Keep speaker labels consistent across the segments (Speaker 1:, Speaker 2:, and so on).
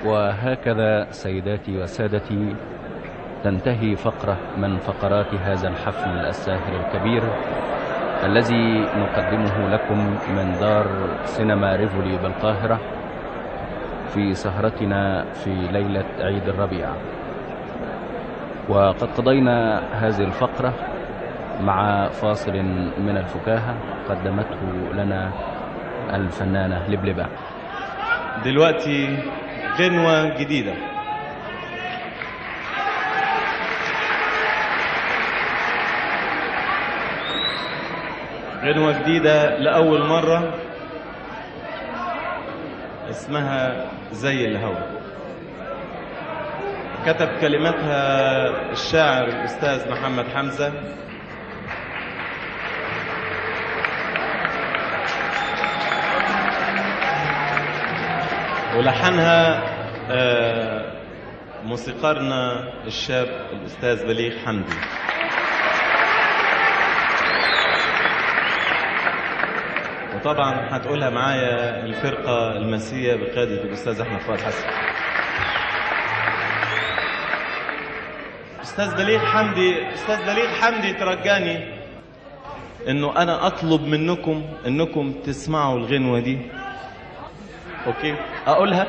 Speaker 1: وهكذا سيداتي وسادتي تنتهي فقرة من فقرات هذا الحفل الساهر الكبير الذي نقدمه لكم من دار سينما ريفولي بالقاهرة في سهرتنا في ليلة عيد الربيع وقد قضينا هذه الفقرة مع فاصل من الفكاهة قدمته لنا الفنانة لبلبة
Speaker 2: دلوقتي غنوة جديدة غنوة جديدة لأول مرة اسمها زي الهوى كتب كلماتها الشاعر الأستاذ محمد حمزة ولحنها آه، موسيقارنا الشاب الأستاذ بليغ حمدي وطبعا هتقولها معايا الفرقة المسية بقيادة الأستاذ أحمد فؤاد حسن أستاذ بليغ حمدي أستاذ بليغ حمدي ترجاني إنه أنا أطلب منكم إنكم تسمعوا الغنوة دي أوكي أقولها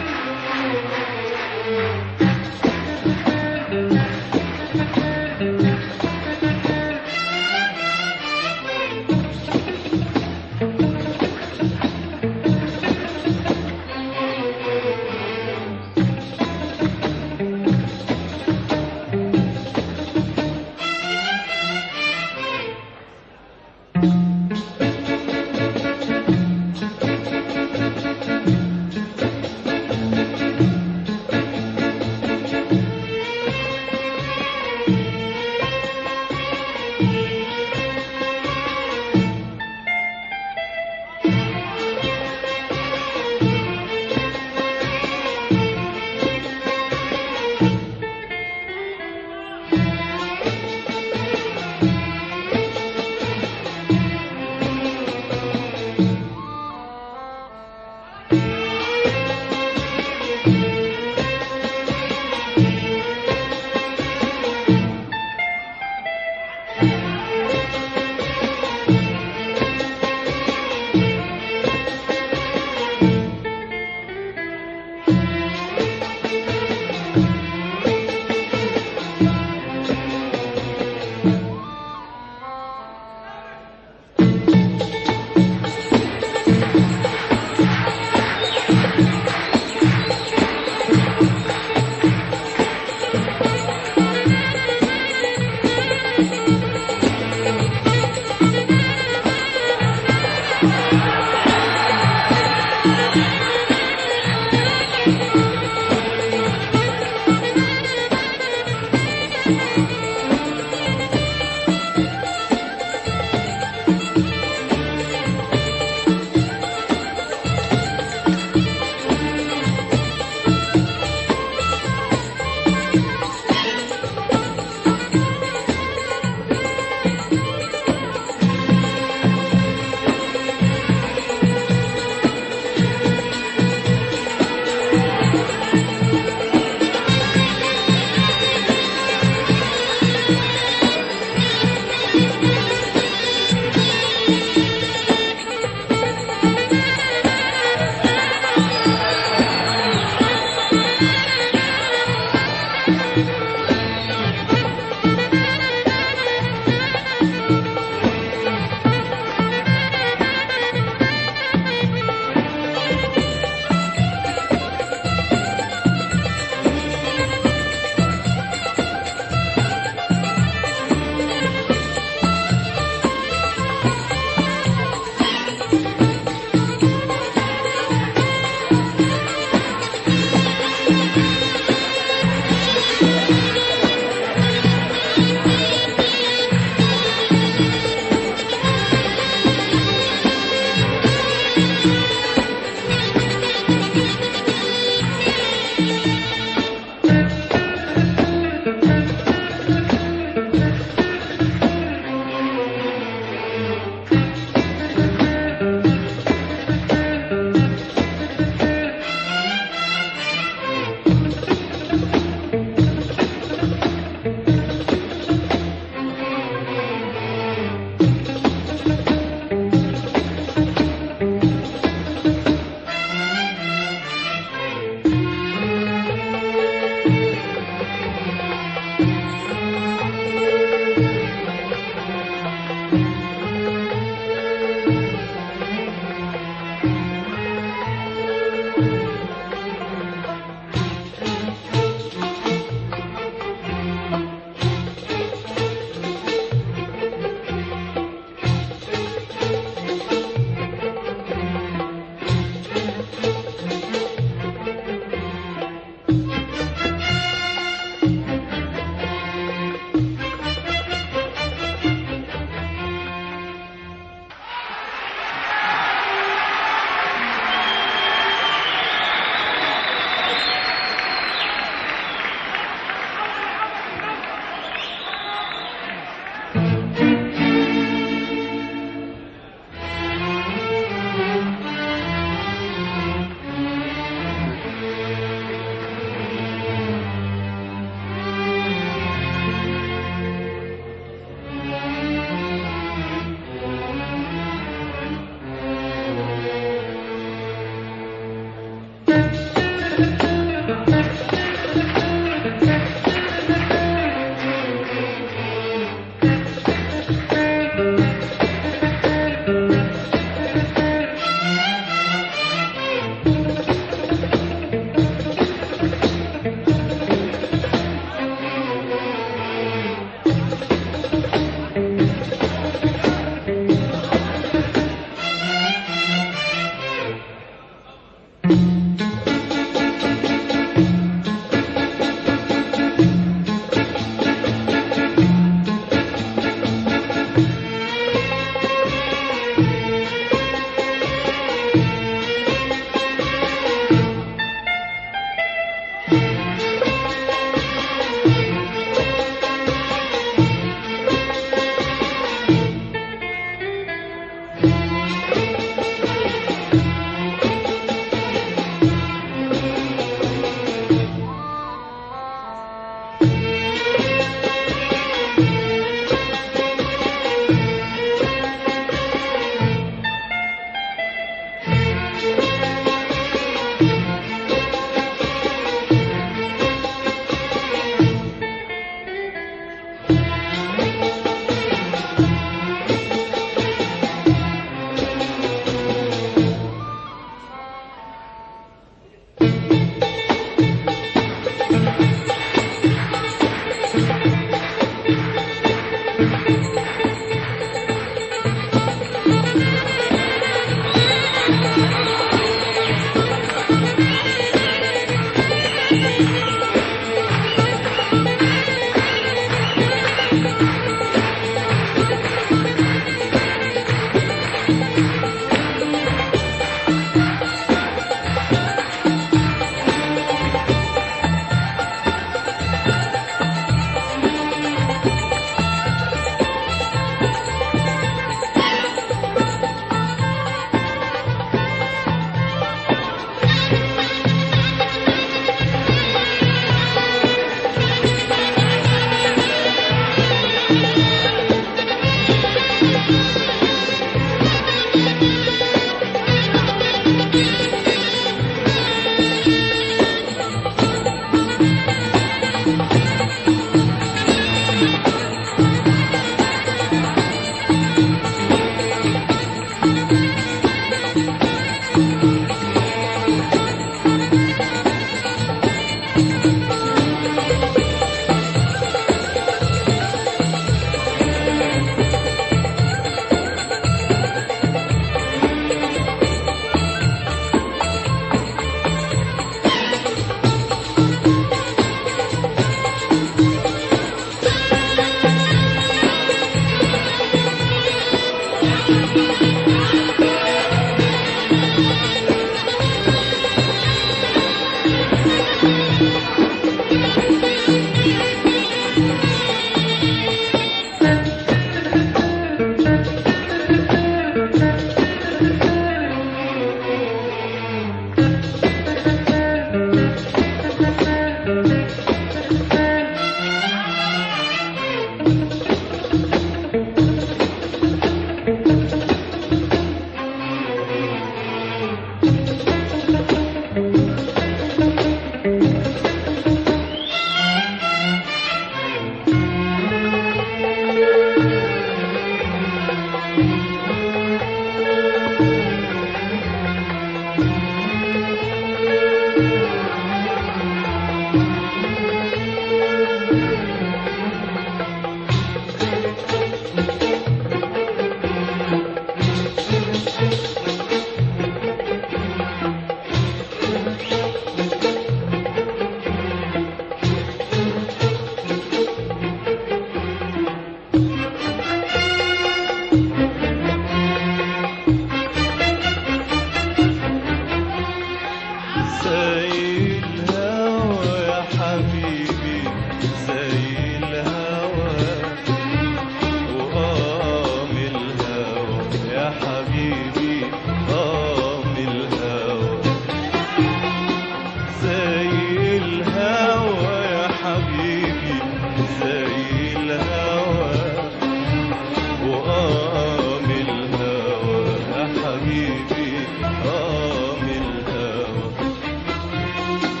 Speaker 3: حبيبي آه من الهوى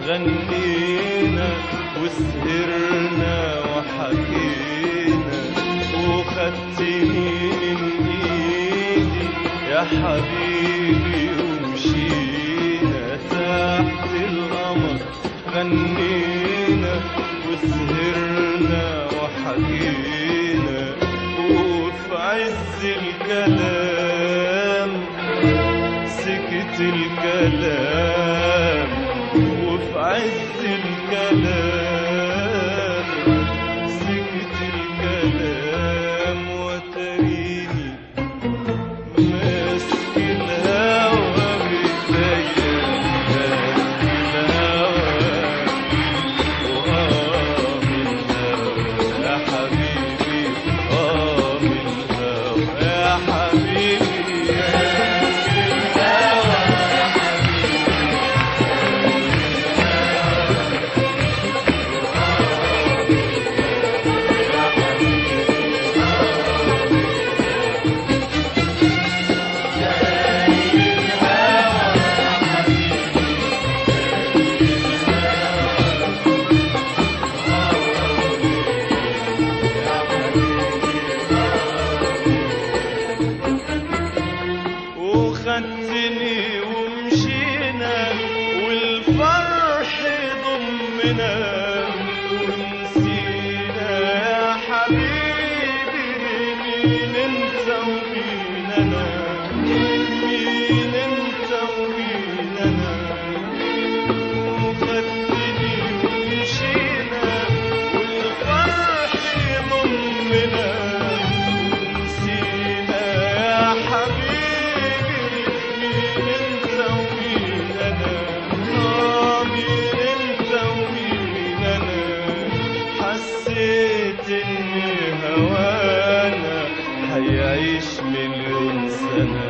Speaker 2: غنينا وسهرنا وحكينا وخدتني من ايدي يا حبيبي ومشينا تحت القمر غنينا وسهرنا وحكينا وفي عز الكلام سكت الكلام وفي عز الكلام سكت الكلام وتريني ماسك الهوى بإيديا ماسك الهوى وآه من الهوى يا حبيبي آه من الهوى يا حبيبي وخدتني ومشينا والفرح ضمنا ونسينا يا حبيبي مين انت ومين انا مين انت ومين انا وخدتني ومشينا والفرح ضمنا ونسينا يا حبيبي مين انت ومين انا آه مين انت ومين انا حسيت ان هوانا هيعيش مليون سنه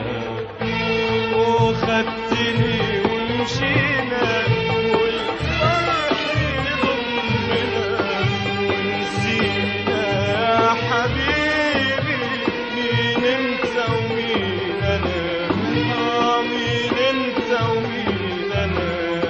Speaker 2: وخدتني ومشينا والفرح ضمنا ونسينا يا حبيبي مين انت ومين انا آه مين انت ومين انا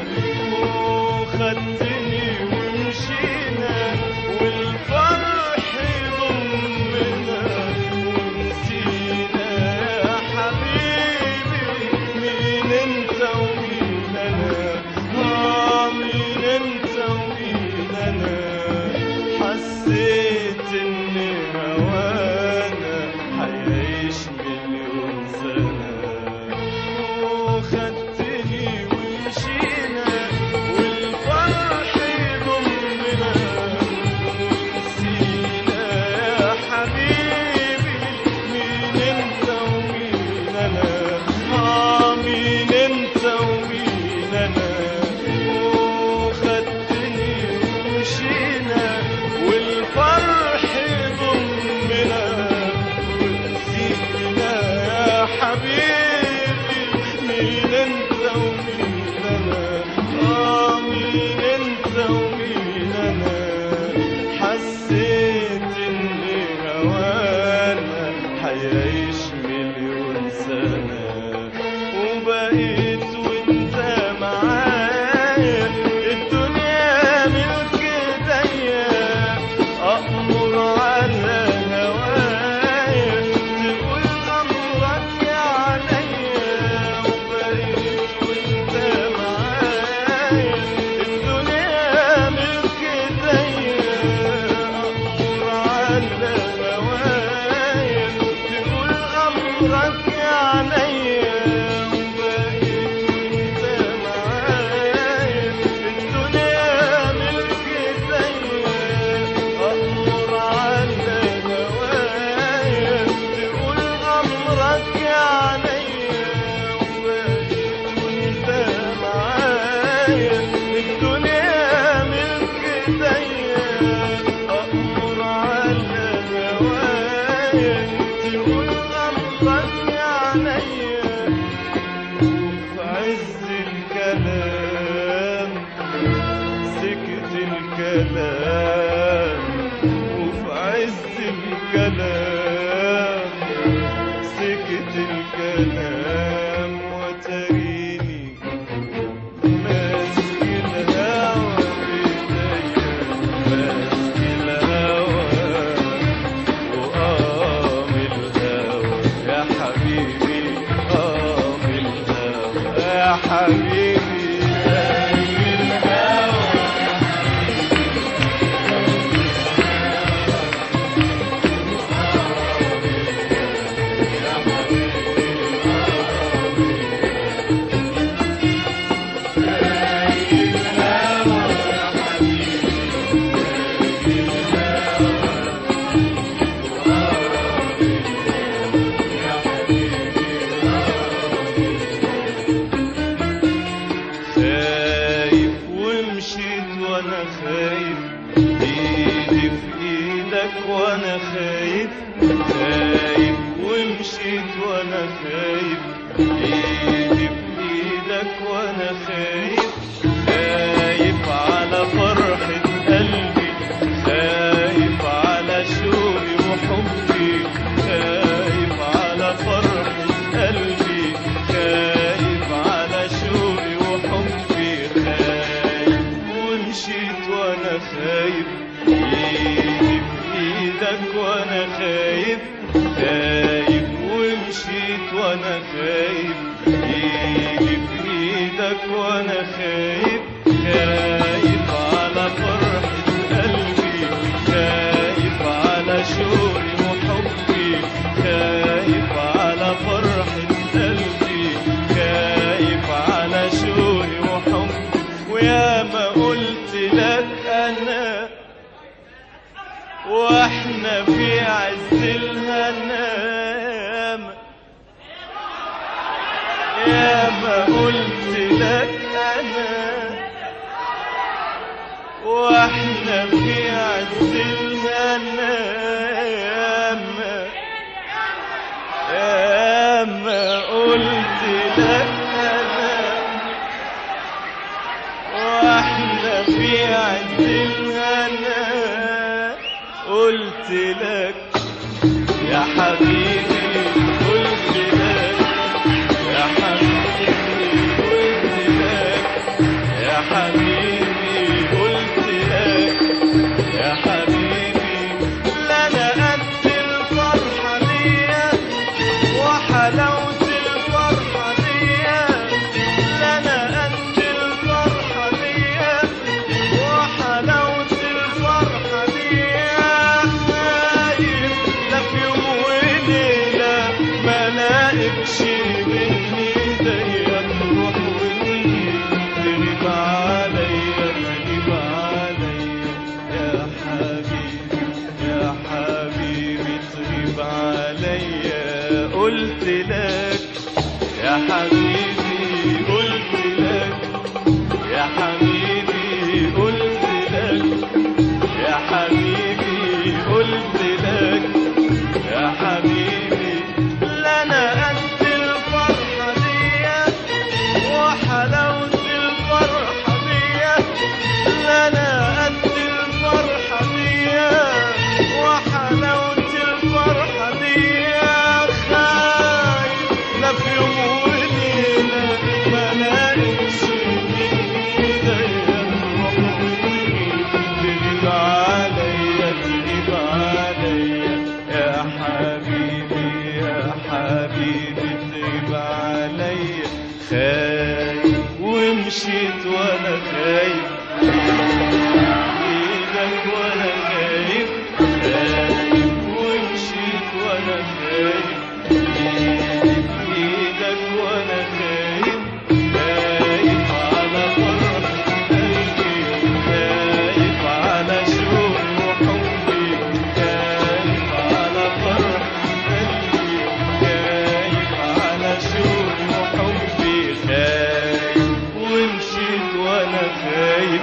Speaker 2: وخدتني ومشينا والفرح ضمنا ونسينا يا حبيبي مين انت ومين انا آه مين انت ومين انا حسيت ان هوانا هيعيش مليون سنه وخدتني ومشينا والفرح ضمنا ونسينا يا حبيبي مين انت ومين انا اه مين انت ومين انا وخدتني ومشينا والفرح ضمنا ونسينا يا حبيبي مين انت ومين انا اه مين انت ومين انا حسيت ان هوانا هيعيش مليون سنه وبقيت وانت معايا الدنيا ملك ايديا أأمر على هوايا تقول أمرك عليا وبقيت وانت معايا الدنيا ملك ايديا أأمر على هوايا تقول أمرك عليا وبقيت وانت معايا الدنيا ملك ايديا أأمر على هوايا تقول أمرك عليا وبقيت وانت معايا الدنيا ملك ايديا أأمر على هوايا تقول أمرك عليا في عز الكلام سكت الكلام وفي عز الكلام سكت الكلام وتريني ماسك الهوى وانا خايف خايف ومشيت وانا خايف ايدي بايدك وانا خايف خايف على فرحة قلبي خايف على شوقي وحبي خايف على فرحة قلبي خايف على شوقي وحبي خايف ومشيت وانا خايف ايدي بايدك وانا خايف خايف ومشيت وانا خايف ايدي بايدك وانا خايف خايف على فرحة قلبي خايف على شوقي وحبي خايف على فرحة قلبي خايف على شوقي وحبي ويا ما قلت لك انا واحنا في عز الهنام يا ما قلت لك انا واحنا في عز الهنام يا ما قلت لك انا واحنا في عز الهنا قلت لك يا حبيبي قلت لك يا حبيبي قلت لك يا حبيبي قلت لك يا حبيبي لا انا قد الفرحه دي وحلاوه الفرحه دي لا انا قد الفرحه دي وحلاوه الفرحه دي خايف لا في يوم وليله ما لاقيكش مني ايديا تروح وتيجي تغيب عليا تغيب عليا يا حبيبي يا حبيبي تغيب عليا قلت لك يا حبيبي قلت لك يا حبيبي قلت لك يا حبيبي قلت لك يا حبيبي لا انا قد الفرحه دي وحلاوه الفرحه دي لا انا قد الفرحه دي وحلاوه الفرحه دي خايف لا في يوم وليله ما لاقيش ايديا تروح وتيجي تغيب عليا تغيب عليا يا حبيبي يا حبيبي تغيب عليا خايف ومشيت وانا خايف ايدك وانا خايف خايف ومشيت وانا خايف ايدك وانا خايف خايف على فرح قلبي خايف على شوقي وحبي خايف على فرح قلبي خايف على شوقي وحبي خايف ومشيت وانا خايف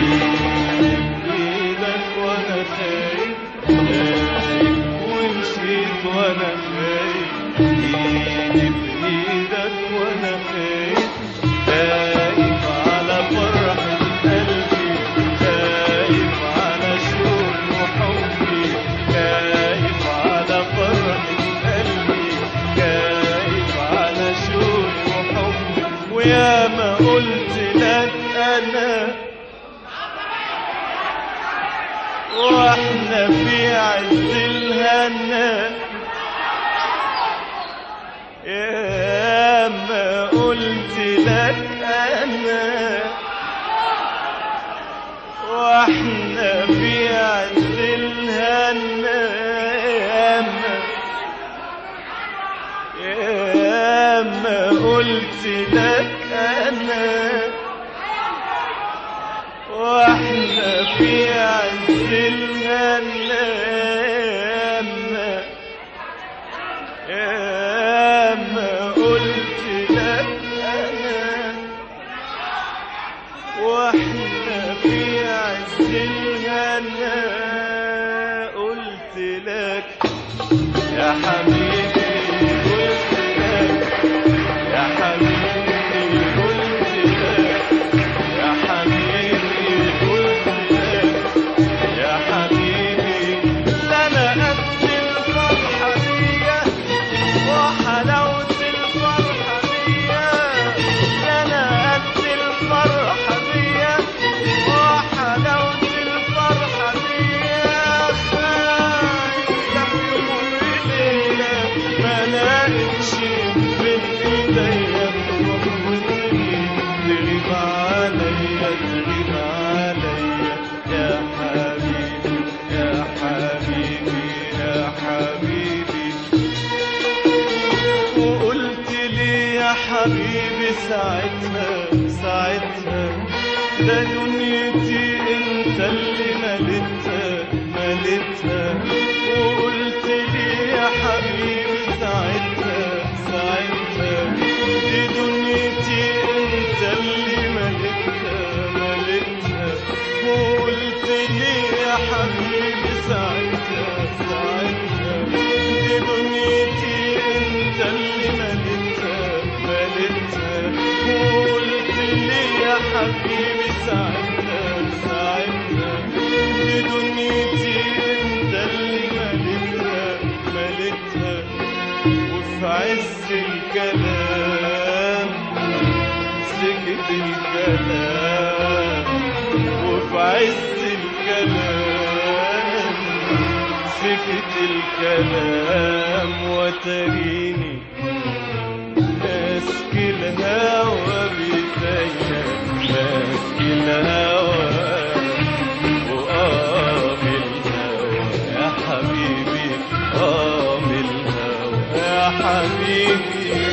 Speaker 2: ايدك وانا خايف خايف ومشيت وانا خايف ايدي بايدك وانا خايف خايف على فرحة قلبي خايف على شوق وحبي خايف على فرحة قلبي خايف على شوق وحبي ويا ما قلت لك انا واحنا في عز الهنا يا ما قلت لك انا واحنا في عز الهنا يا ما يا ما قلت لك انا واحنا في عز الهنا يا ما قلت لك انا واحنا في عز الهنا قلت يا حبيبي قلت لك يا حبيبي قلت لك يا حبيبي قلت لك يا حبيبي لا انا قد الفرحه دي وحلاوه الفرحه دي لا انا قد الفرحه دي وحلاوه الفرحه دي خايف يمر ليله ما لاقيش بين ايديا تموتني تغيب عليا تغيب عليا يا حبيبي يا حبيبي يا حبيبي وقلت لي يا حبيبي ساعتها ساعتها ده دنيتي انت اللي مليتها مليتها وقلت لي يا حبيبي ساعتها ساعتها دي دنيتي انت اللي مليتها مليتها وقلت لي يا حبيبي ساعتها ساعتها دي دنيتي انت اللي مليتها مليتها وقلت لي يا حبيبي ساعتها ساعتها دي دنيتي انت اللي مليتها مليتها وفي عز الكلام سكت الكلام وفي عز الكلام سكت الكلام وتريني ماسك الهوى بيديا ماسك الهوى وقام الهوى يا حبيبي قام الهوى يا حبيبي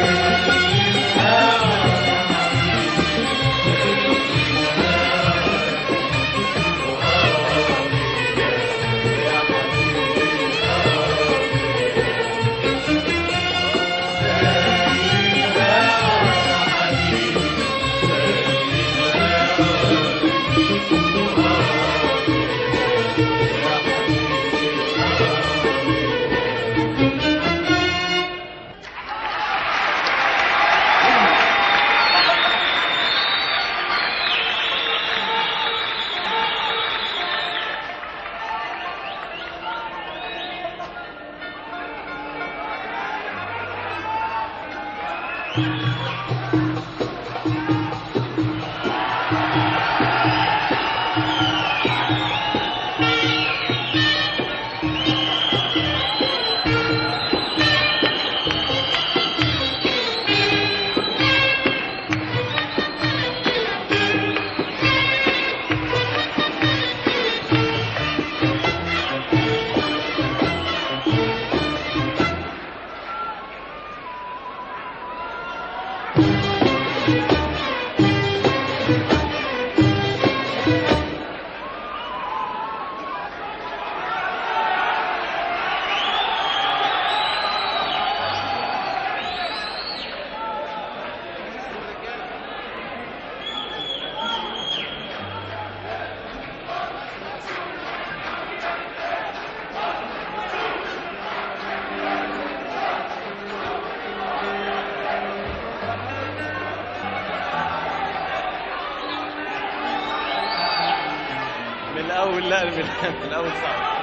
Speaker 2: من الاول لا من من الاول صعب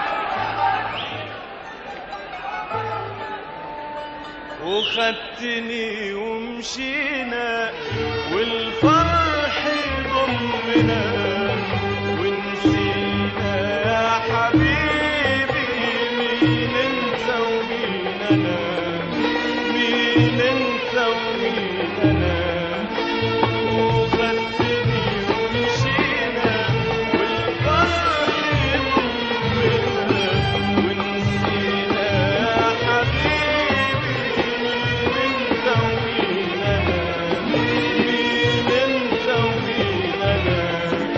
Speaker 2: وخدتني ومشينا والفرح ضمنا ونسينا يا حبيبي مين انت ومين انا مين انت ومين انا وخدتني ومشينا والفرح ضمنا ونسينا يا حبيبي مين انت ومين انا مين انت ومين انا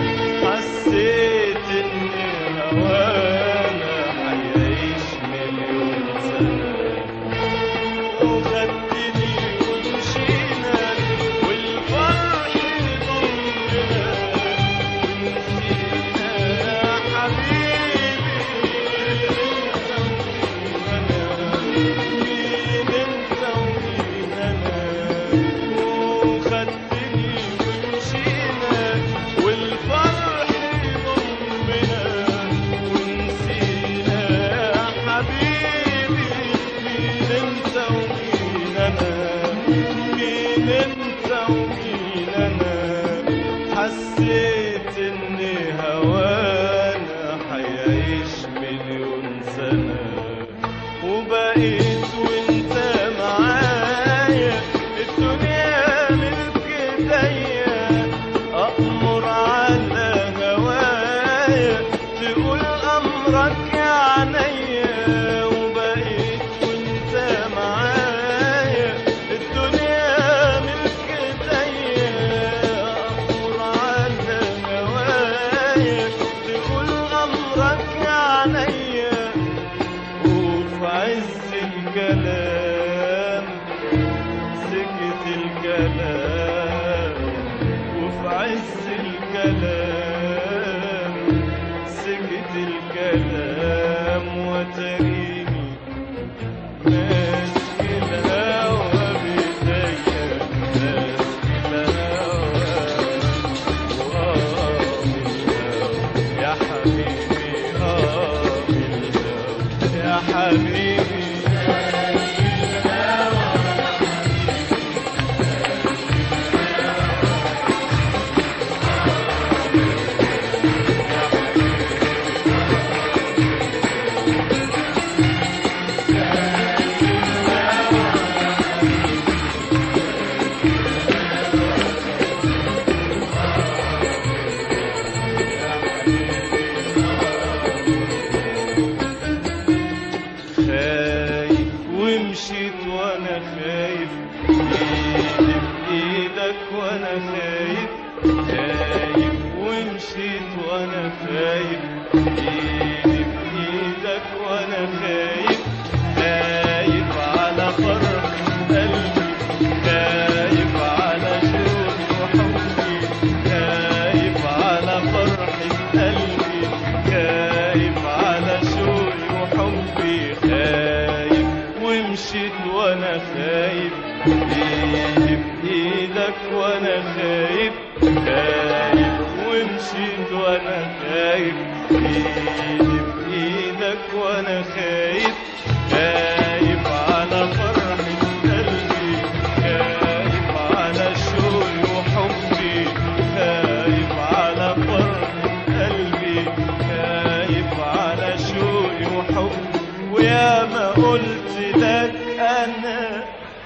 Speaker 2: خايف ايدي بايدك وانا خايف خايف على فرح قلبي خايف على شوق وحبي خايف على فرحة قلبي خايف على شوقي وحبي خايف ومشيت وانا خايف ايدي بايدك وانا خايف خايف ومشيت وانا خايف ايدي بايدك وانا خايف خايف على فرحة قلبي خايف على شوقي وحبي خايف على فرحة قلبي خايف على شوقي وحبي ويا ما قلت لك انا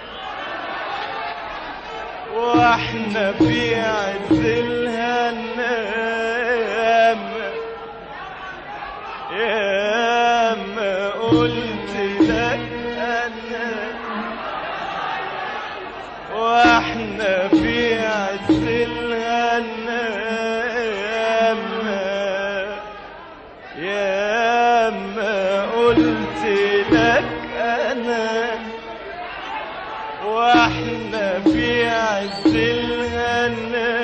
Speaker 2: واحنا في عز الهنا يا ما قلت لك انا واحنا في عز الهنا يا ما قلت لك انا واحنا في عز الهنا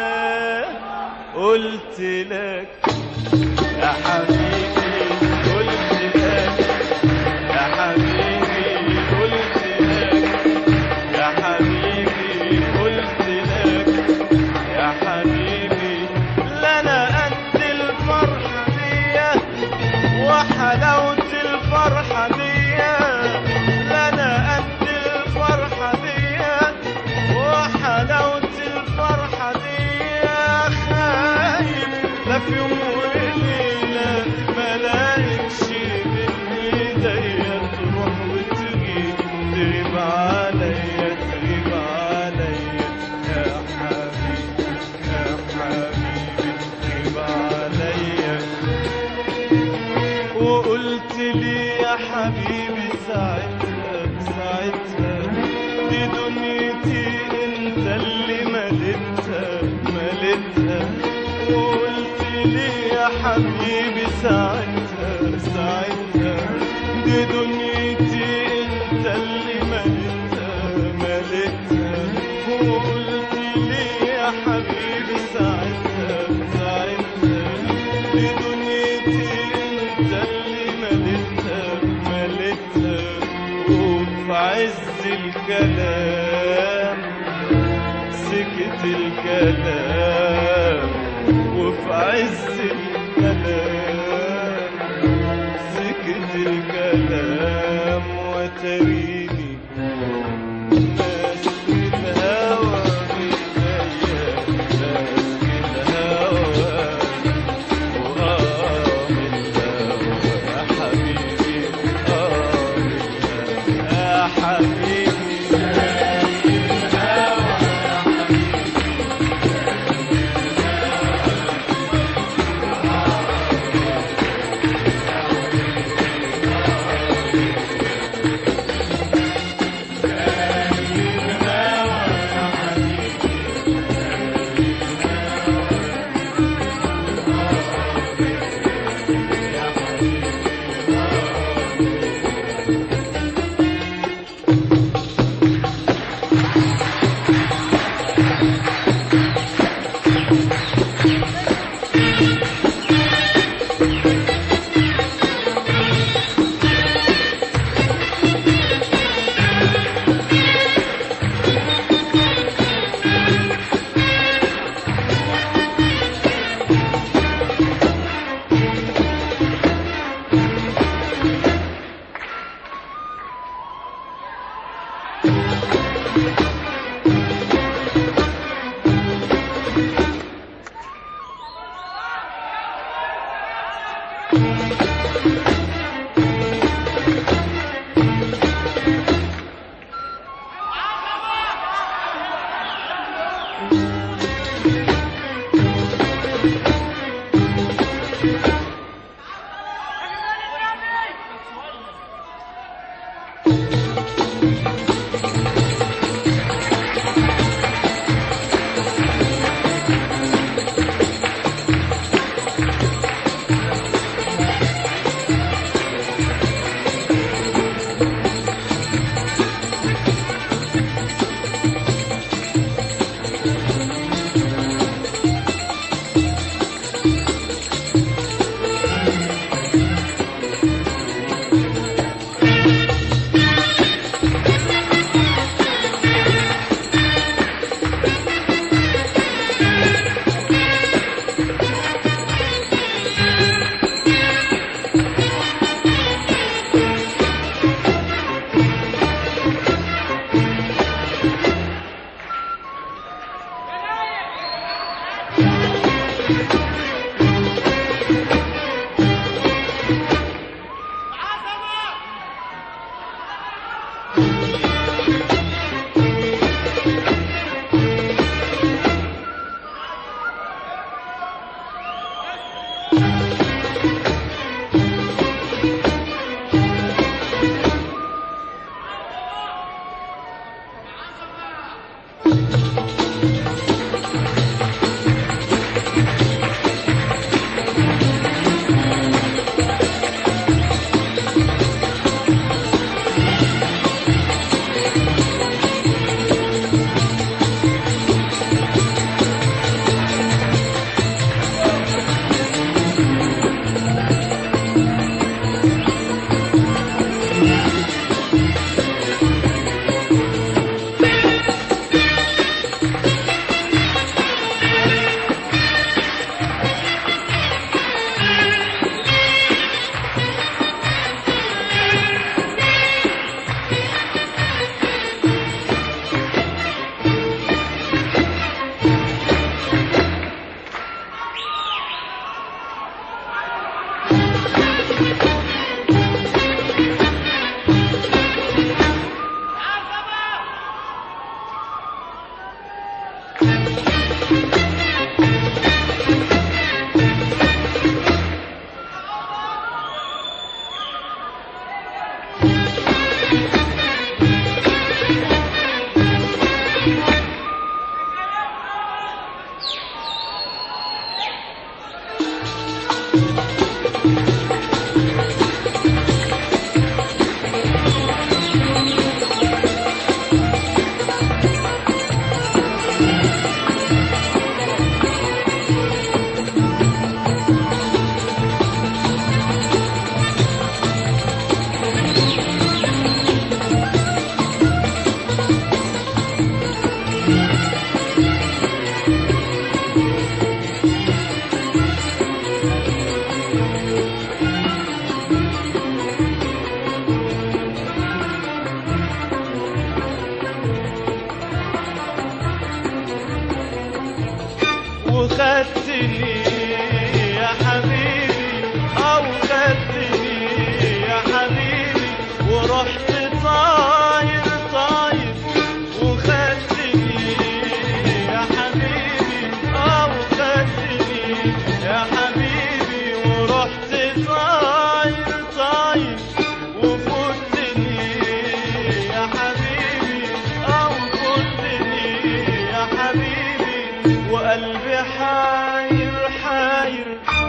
Speaker 2: قلت لك يا حبيبي قلت لك يا حبيبي قلت لك يا حبيبي قلت لك يا حبيبي لا انا قد الفرحه دي وحلاوه الفرحه دي لا انا قد الفرحه دي وحلاوه الفرحه دي خايف لا في يوم وليله ما لاقيكش بين ايديا تروح وتجي تغيب عليا تغيب عليا يا حبيبي يا حبيبي تغيب عليا وقلت لي يا حبيبي ساعتها ساعتها دي دنيتي انت اللي مليتها مليتها وقلت لي يا حبيبي ساعتها ساعتها دي دنيتي انت اللي مليتها مليتها وقلت لي يا حبيبي ساعتها ساعتها دي دنيتي انت اللي مليتها مليتها وفي عز الكلام سكت الكلام وفي عز الكلام سكت الكلام وتريني ماسك الهوى بإيديا ماسك الهوى وآه الهوى يا حبيبي آه الهوى يا حبيبي وخدتني يا حبيبي او خدتني يا حبيبي ورحت طاير طاير وخدتني يا حبيبي او خدتني يا حبيبي ورحت طاير طاير وفوتني يا حبيبي او فوتني يا حبيبي وقلبي حاير حاير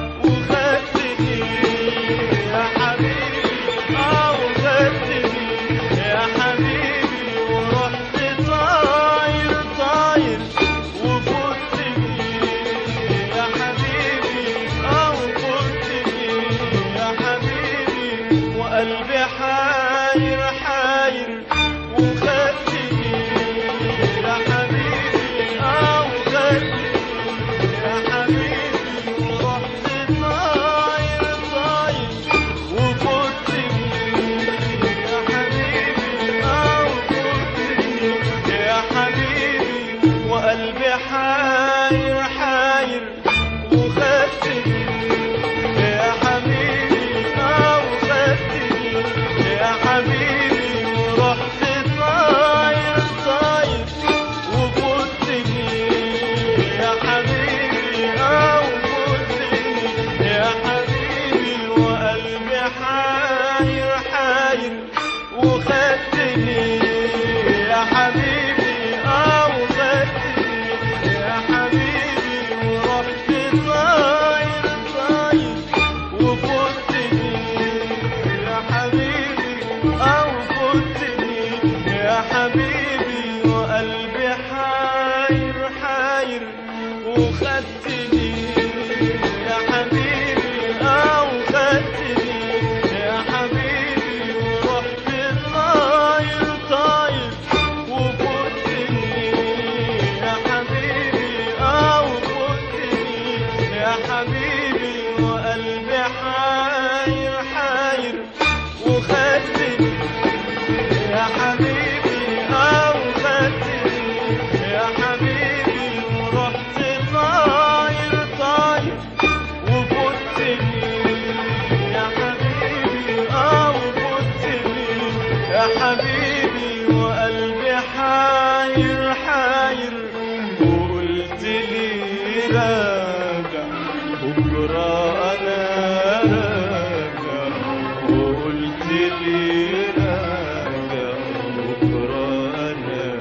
Speaker 2: وخدتني يا حبيبي او خدتني يا حبيبي ورحت طاير طاير وفوتني يا حبيبي او فوتني يا حبيبي وقلبي حاير حاير وخدتني يا حبيبي او خدتني يا حبيبي ورحت طاير طاير وفوتني يا حبيبي او فوتني يا حبيبي وقلبي حاير حاير وخدتني يا حبيبي او خدتني يا حبيبي ورحت طاير طاير وفوتني يا حبيبي او فوتني يا حبيبي وقلبي حاير حاير وخدتني يا حبيبي او خدتني يا حبيبي ورحت طاير طاير وفوتني يا حبيبي او فوتني يا حبيبي وقلبي حاير حاير وخدتني يا حبيبي او خدتني يا حبيبي ورحت طاير طاير وفوتني يا حبيبي او فوتني يا حبيبي وقلبي حاير حاير وخدتني يا حبيبي او خدتني يا حبيبي ورحت طاير طاير وفوتني يا حبيبي او فوتني يا حبيبي وقلبي حاير حاير وقلت لي راجع بكره انا راجع وقلت لي راجع بكره انا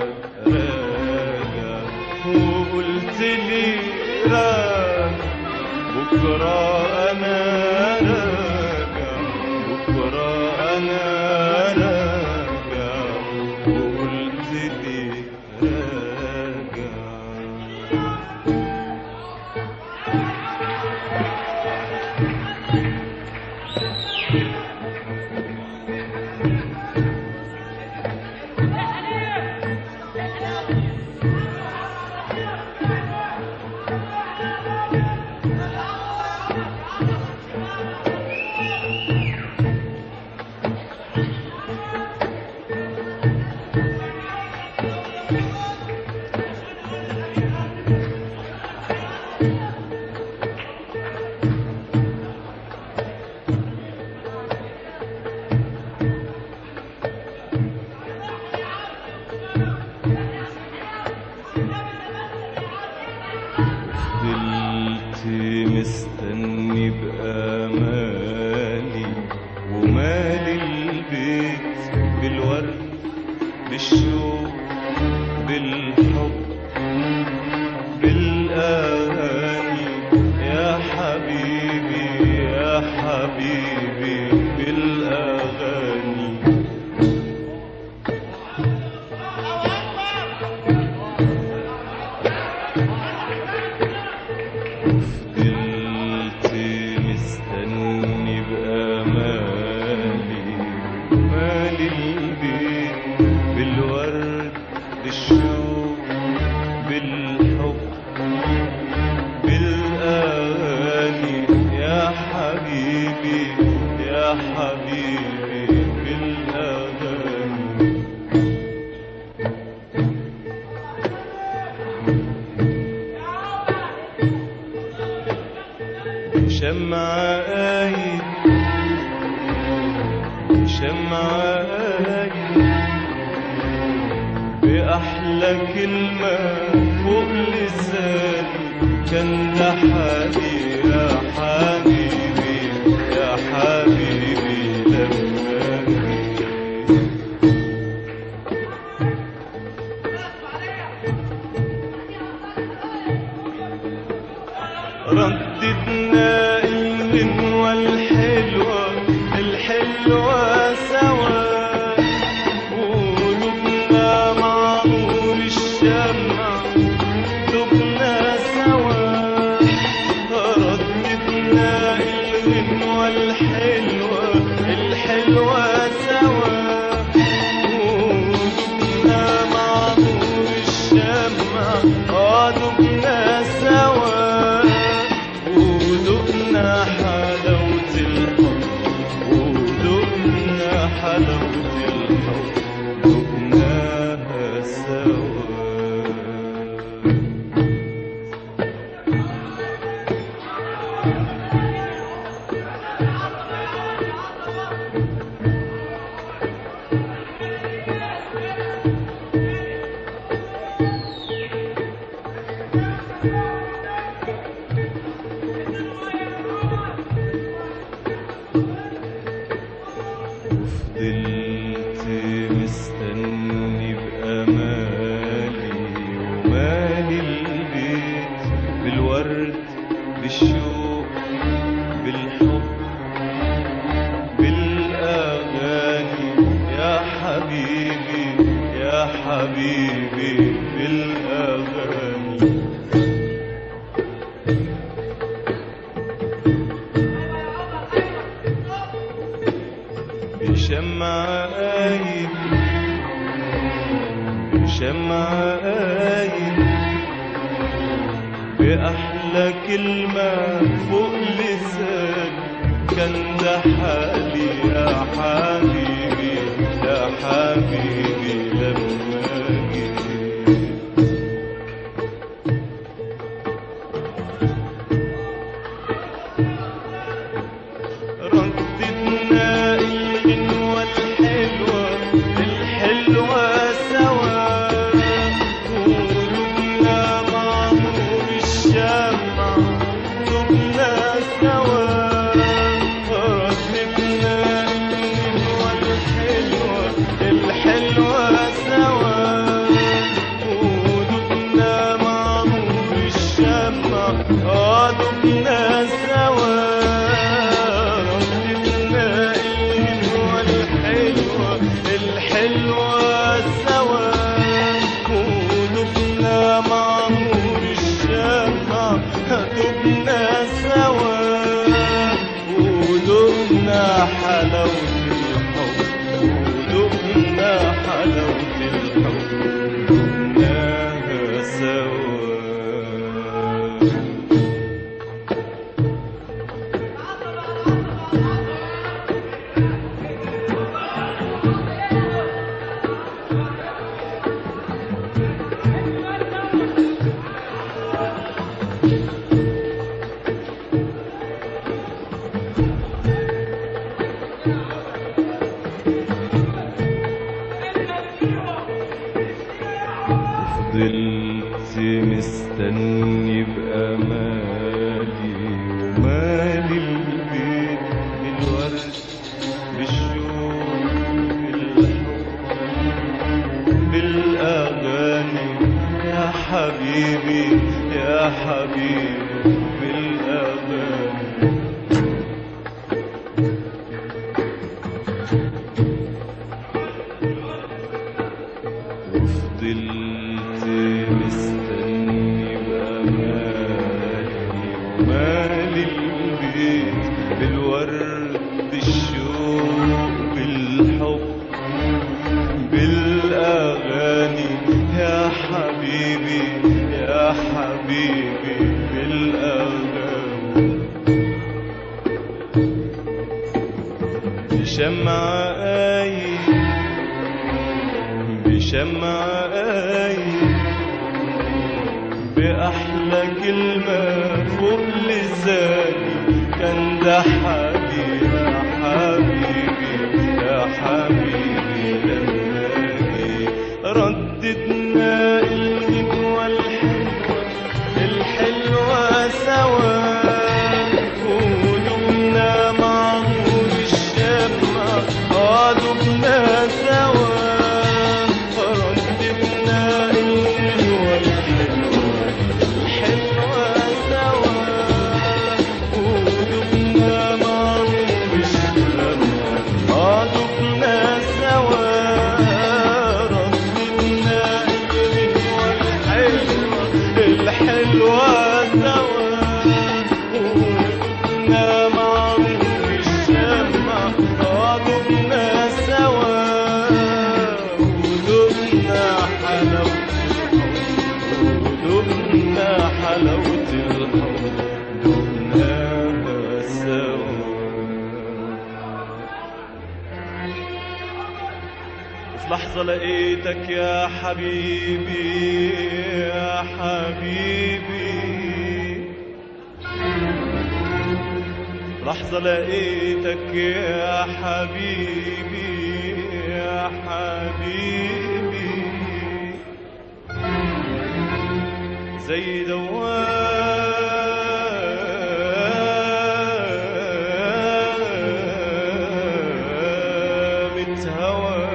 Speaker 2: راجع وقلت لي راجع بكره انا راجع بكره انا راجع وقلت لي راجع فضلت مستني بأمالي ومالي البيت بالورد بالشوق بالحب بالأغاني يا حبيبي يا حبيبي بالأغاني فضلت مستني بأمالي مالي البيت بالورد بالشوق بالحب بالأغاني يا حبيبي يا حبيبي بالأغاني شمعة قايد شمعة قايد بأحلى كلمة فوق لساني كان ده حبيبي يا حبيبي يا حبيبي لما جيت رددنا الغنوة الحلوة الحلوة سوا قلوبنا مع نور الشمع دبنا سوا رددنا الغنوة الحلوة الحلوة سوا قلوبنا مع نور الشمع اه دبنا سوا ودقنا حلاوة الحب ودقنا حلاوة الحب دقناها سوا فضلت مستني بأمالي ومالي البيت بالورد بالشوق بالحب بالأغاني يا حبيبي يا حبيبي بالأغاني بشمع قايد بشمع قايد بأحلى كلمة فوق لساني كان ده حالي يا حبيبي يا حبيبي لما جيت رددنا الغنوة الحلوة الحلوة سوا قلوبنا مع نور الشمع دبنا سوا رددنا الغنوة الحلوة الحلوة سوا قلوبنا مع نور الشمع اه دبنا سوا رددنا الغنوة الحلوة الحلوة سوا قلوبنا مع نور الشمع دبنا سوا ودقنا حلاوة الحب ودقنا حلاوة الحب دقناها سوا فضلت مستني بأمالي ومالي البيت بالورد بالشوق بالحب بالأغاني يا حبيبي يا حبيبي بالأغاني البيت بالورد بالشوق بالحب بالأغاني يا حبيبي يا حبيبي بالأغاني بشمعة آي بشمعة آي بأحلى كلمة فوق لساني كان ده حبيبي يا حبيبي يا حبيبي لما جه رددنا الغنوة الحلوة الحلوة سوا قلوبنا مع نور الشمع قلوبنا سوا رددنا الغنوة الحلوة الحلوة سوا قلوبنا مع نور الشمع قلوبنا سوا رددنا الغنوة الحلوة الحلوة سوا قلوبنا مع نور الشمع قلوبنا سوا قلوبنا حلاوة قلوبنا حلاوة الحب دقناها سوا وفي لحظة لقيتك يا حبيبي يا حبيبي لحظة لقيتك يا حبيبي يا حبيبي زي دوامة هوا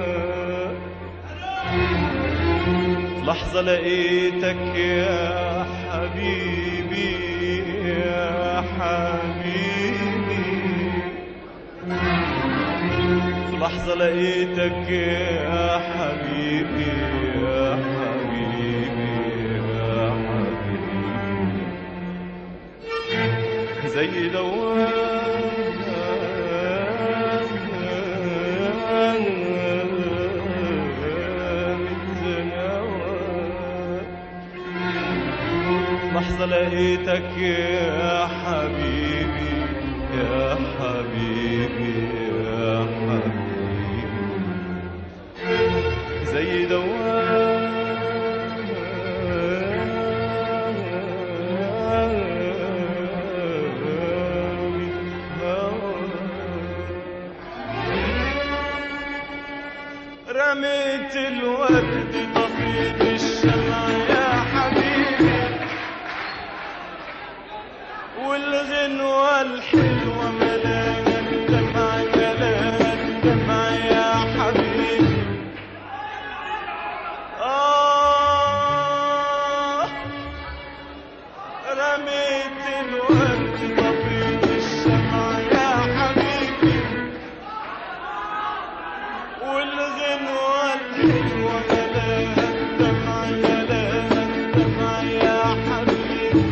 Speaker 2: لحظة لقيتك يا حبيبي يا حبيبي في لحظة لقيتك يا حبيبي يا حبيبي يا حبيبي زي دوام لحظة لقيتك يا حبيبي يا حبيبي يا حبيبي زي رميت الورد طفيت الشمع يا حبيبي والغنوة الحلوة ملاها الدمع ملاها الدمع يا حبيبي آه رميت الورد طفيت الشمع يا حبيبي والغنوة الحلوة ملاها الدمع ملاها الدمع يا حبيبي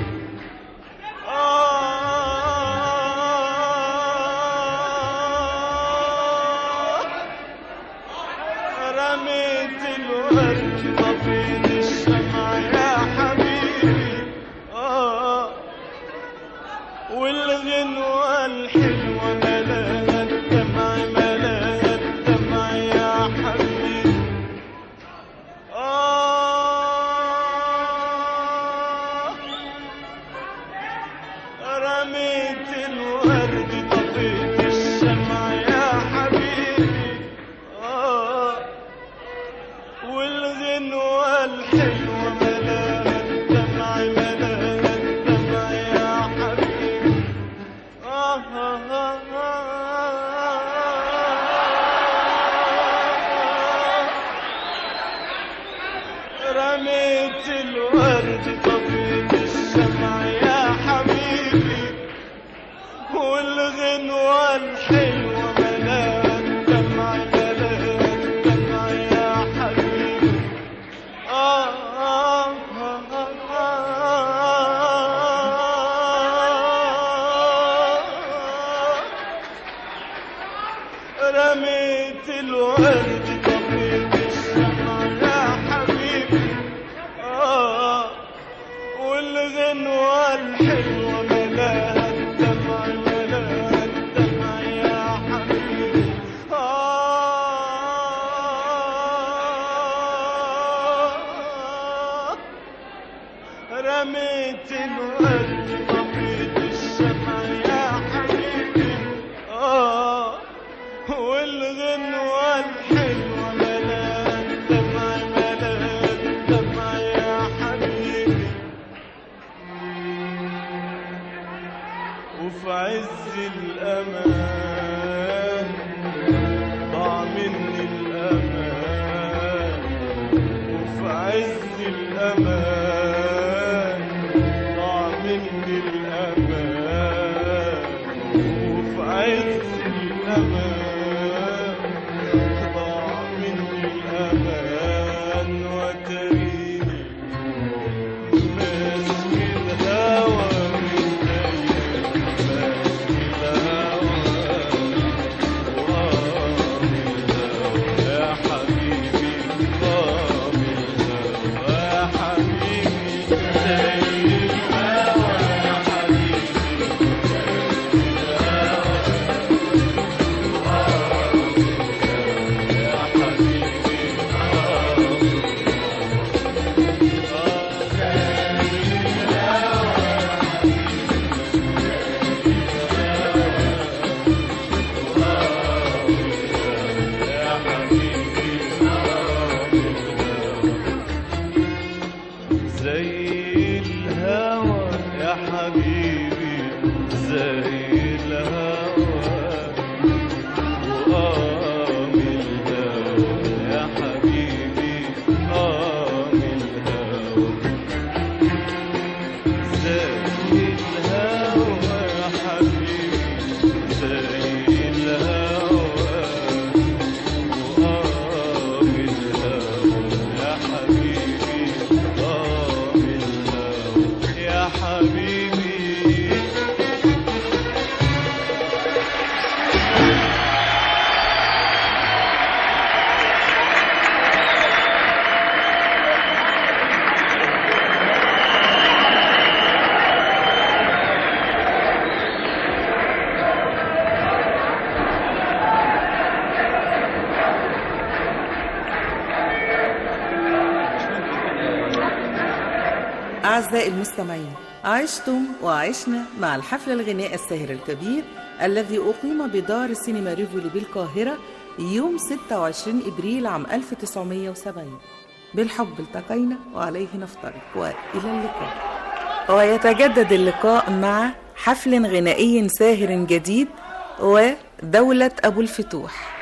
Speaker 2: آه رميت الورد طفيت الشمع يا حبيبي آه والغنوة الحلوة ملاها الدمع ملاها الدمع يا حبيبي آه رميت الورد طفيت الشمع يا حبيبي آه والغنوة الحلوة ملاها الدمع ملاها الدمع يا حبيبي آه آه آه آه رميت الورد طفيت الشمع يا حبيبي والغنوة الحلوة ملاها الدمع ملاها الدمع يا حبيبي آه آه آه آه الغنوة الحلوة ملان دمع ملان دمع يا حبيبي وفي عز الأمان ضاع مني الأمان وفي عز الأمان ضاع مني الأمان وفي عز الأمان ضاع مني الأمان وتريني ماسك الهوى من دايما ماسك الهوى وآمن يا حبيبي آمن يا حبيبي زي الهوى يا حبيبي يا حبيبي يا حبيبي زي الهوى يا حبيبي زي الهوى وآم الهوى يا حبيبي آم الهوى زي الهوى يا حبيبي زي الهوى وآم الهوى يا حبيبي آم الهوى يا حبيبي
Speaker 3: أعزائي المستمعين عشتم وعشنا مع الحفل الغناء الساهر الكبير الذي أقيم بدار السينما ريفولي بالقاهرة يوم 26 إبريل عام 1970 بالحب التقينا وعليه نفترق وإلى اللقاء ويتجدد اللقاء مع حفل غنائي ساهر جديد ودولة أبو الفتوح